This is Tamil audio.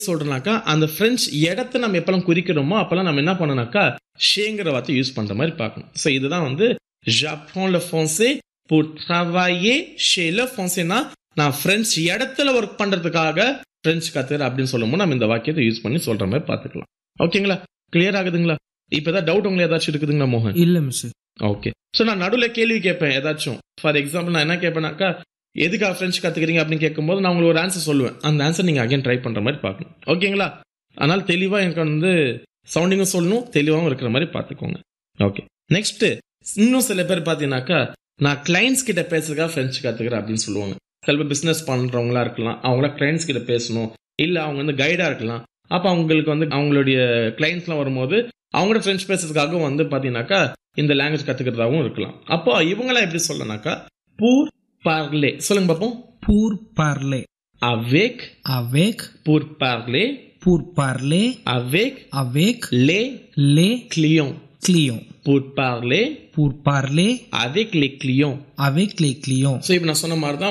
சொல்றேனாக்கா அந்த பிரெஞ்சு இடத்த நம்ம எப்பெல்லாம் குறிக்கிறோமோ அப்பெல்லாம் நம்ம என்ன பண்ணணும்னாக்கா ஷேங்கிற வார்த்தை யூஸ் பண்ற மாதிரி பார்க்கணும் ஸோ இதுதான் வந்து Japan le français pour travailler chez le françaisனா நான் பிரெஞ்சு இடத்துல ஒர்க் பண்றதுக்காக பிரெஞ்சு கத்துக்கிறேன் அப்படின்னு சொல்லும்போது நம்ம இந்த வாக்கியத்தை யூஸ் பண்ணி சொல்ற மாதிரி பார்த்துக்கலாம் ஓகேங்களா கிளியர் ஆகுதுங்களா இப்போ ஏதாவது டவுட் உங்களுக்கு ஏதாச்சும் இருக்குதுங்களா மோகன் இல்ல மிஸ் ஓகே ஸோ நான் நடுவில் கேள்வி கேட்பேன் ஏதாச்சும் ஃபார் எக்ஸாம்பிள் நான் என்ன கேட்பேனாக்கா எதுக்காக ஃப்ரெஞ்சு கற்றுக்கிறீங்க அப்படின்னு கேட்கும்போது நான் உங்களுக்கு ஒரு ஆன்சர் சொல்லுவேன் அந்த ஆன்சர் நீங்கள் அகைன் ட்ரை பண்ணுற மாதிரி பார்க்கணும் ஓகேங்களா அதனால் தெளிவாக எனக்கு வந்து சவுண்டிங்கும் சொல்லணும் தெளிவாகவும் இருக்கிற மாதிரி பார்த்துக்கோங்க ஓகே நெக்ஸ்ட்டு இன்னும் சில பேர் பார்த்தீங்கன்னாக்கா நான் கிளைண்ட்ஸ் கிட்ட பேசுறதுக்காக ஃப்ரெஞ்சு கற்றுக்கிறேன் அப்படின்னு சொல்லுவாங்க சில பேர் பிஸ்னஸ் பண்ணுறவங்களா இருக்கலாம் அவங்கள கிளைண்ட்ஸ் கிட்ட பேசணும் இல்லை அவங்க வந்து கைடாக இருக்கலாம் அப்போ அவங்களுக்கு வந்து அவங்களுடைய கிளைண்ட்ஸ்லாம் வரும்போது அவங்களோட ஃப்ரெஞ்ச் பேசுறதுக்காகவும் வந்து பார்த்தீங்கன்னாக்கா இந்த லாங்குவேஜ் கற்றுக்கிறதாகவும் இருக்கலாம் அப்போ இவங்களாம் எப்படி சொல்லனாக்கா பூர் பார்லே சொல்லுங்க பார்ப்போம் pour parler avec avec pour parler pour parler avec avec les les clients clients pour parler pour parler avec les clients avec les clients so இப்போ நான் சொன்ன மாதிரி தான்